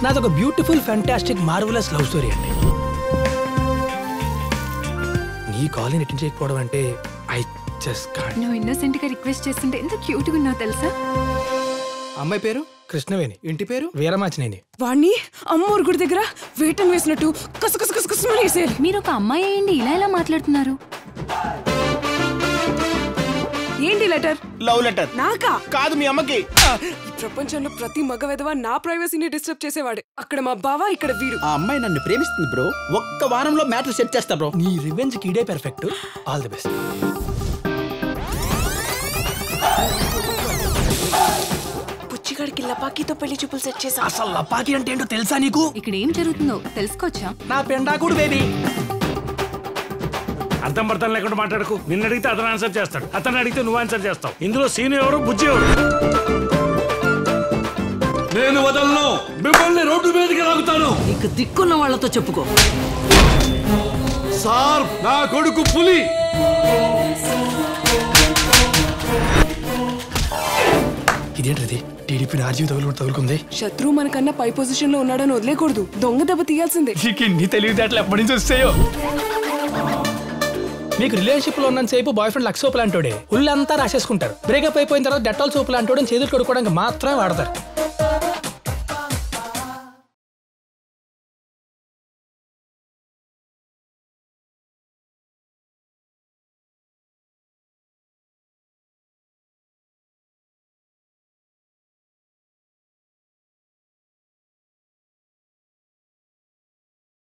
నాది ఒక beautiful fantastic marvellous love story అండి నీ కాలేని అటెండ్ చేయకపోవడం అంటే ఐ జస్ట్ కాంట్ నువ్వు ఇన్నోసెంట్ గా రిక్వెస్ట్ చేస్తుంటే ఎంత క్యూట్ గా ఉన్నావు తెలుసా అమ్మాయి పేరు కృష్ణవేణి ఇంటి పేరు వీరమాచినేని వాణ్ణి అమ్మోరు గుడి దగ్గర వేటం వేసినట్టు కస కస కస కసమని వేసేయాలి మీరు ఒక అమ్మాయి అయ్యండి ఇలా ఎలా మాట్లాడుతున్నారు ఏంటి లెటర్ లవ్ లెటర్ నాకా కాదు మీ అమ్మకి ఈ ప్రపంచంలో ప్రతి మగ విధవ నా ప్రైవసీని డిస్టర్బ్ చేసేవాడే అక్కడ మా బావ ఇక్కడ వీడు ఆ అమ్మాయి నన్ను ప్రేమిస్తుంది బ్రో ఒక్క వారంలో మ్యాటర్ సెట్ చేస్తా బ్రో నీ రివెంజ్ కి ఇడే పెర్ఫెక్ట్ ఆల్ ది బెస్ట్ పుచ్చిగాడికి లపాకీతో పెళ్లి చూపులు సెట్ చేసా అసలు లపాకి అంటే ఏంటో తెలుసా నీకు ఇక్కడ ఏం జరుగుతుందో తెలుసుకోవచ్చా నా పెండాకుడు బేబీ అర్థం పడతాం లేకుండా మాట్లాడకు నిన్ను అడిగితే అతను ఆన్సర్ చేస్తాడు అతను అడిగితే నువ్వు ఆన్సర్ చేస్తావు ఇందులో సీను ఎవరు బుజ్జి ఎవరు నేను వదలను మిమ్మల్ని రోడ్డు మీదకి లాగుతాను నీకు దిక్కున్న వాళ్ళతో చెప్పుకో సార్ నా కొడుకు పులి ఇదేంటిది టీడీపీ ఆర్జీవి తగులు తగులుకుంది శత్రువు మనకన్నా పై పొజిషన్ లో ఉన్నాడని వదిలేకూడదు దొంగ దెబ్బ తీయాల్సిందే నీకు ఎన్ని తెలివితేటలు ఎప్పటి నుంచి వస్తాయో మీకు రిలేషన్షిప్ లో ఉన్నంత సేపు బాయ్ ఫ్రెండ్ లక్స్ సోపు లాంటోడే ఉల్లంతా రాసేసుకుంటారు బ్రేకప్ అయిపోయిన తర్వాత డెటాల్ సోపు లాంటోడని చేతులు కొడుకోవడానికి మాత్రమే వాడతారు